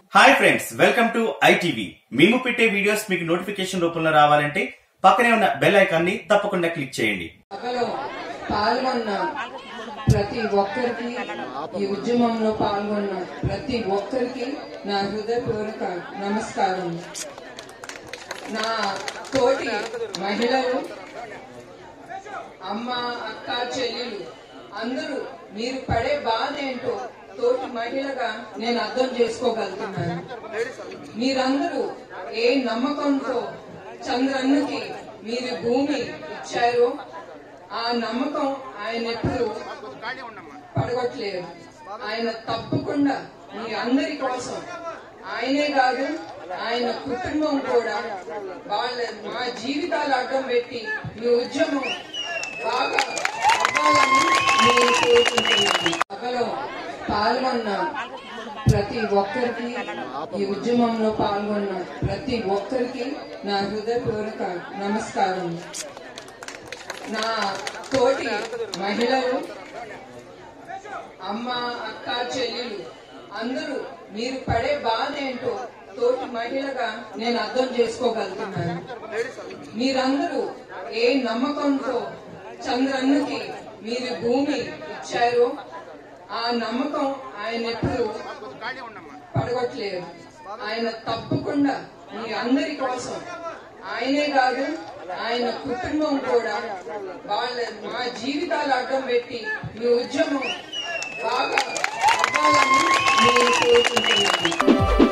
hi friends welcome to ITV మేము పెట్టే videos మీకు నోటిఫికేషన్ రూపంలో రావాలంటే పక్కనే ఉన్న బెల్ ఐకాన్ ని తప్పకుండా క్లిక్ చేయండి సభలో పాల్గొన్న ప్రతి ఒక్కరికి ఈ ఉద్యమంలో పాల్గొన్న ప్రతి ఒక్కరికి నా హృదయపూర్వక నమస్కారం నా తోటి మహిళలు అమ్మ అక్క చెల్లెలు అందరూ మీరు పడే బాధ ఏంటో తోటి మహిళగా నేను అర్థం చేసుకోగలుగుతున్నాను మీరందరూ ఏ నమ్మకంతో చంద్రన్నకి మీరు భూమి ఇచ్చారో ఆ నమ్మకం ఆయన ఎప్పుడు పడగొట్టలేదు ఆయన తప్పకుండా మీ అందరి కోసం ఆయనే కాదు ఆయన కుటుంబం కూడా వాళ్ళ మా జీవితాలు అడ్డం పెట్టి మీ ఉద్యమం బాగా అవ్వాలని నేను కోరుకుంటున్నాను సభలో పాల్గొన్న ప్రతి ఒక్కరికి ఈ ఉద్యమంలో పాల్గొన్న ప్రతి ఒక్కరికి నా హృదయపూర్వక నమస్కారం నా తోటి మహిళలు అమ్మ అక్క చెల్లెలు అందరూ మీరు పడే బాధ ఏంటో తోటి మహిళగా నేను అర్థం చేసుకోగలుగుతున్నాను మీరందరూ ఏ నమ్మకంతో చంద్రన్నకి మీరు భూమి ఇచ్చారో ఆ నమ్మకం ఆయన ఎప్పుడు పడగొట్టలేదు ఆయన తప్పకుండా మీ అందరి కోసం ఆయనే కాదు ఆయన కుటుంబం కూడా వాళ్ళ మా జీవితాలు అడ్డం పెట్టి మీ ఉద్యమం బాగా అవ్వాలని నేను కోరుకుంటున్నాను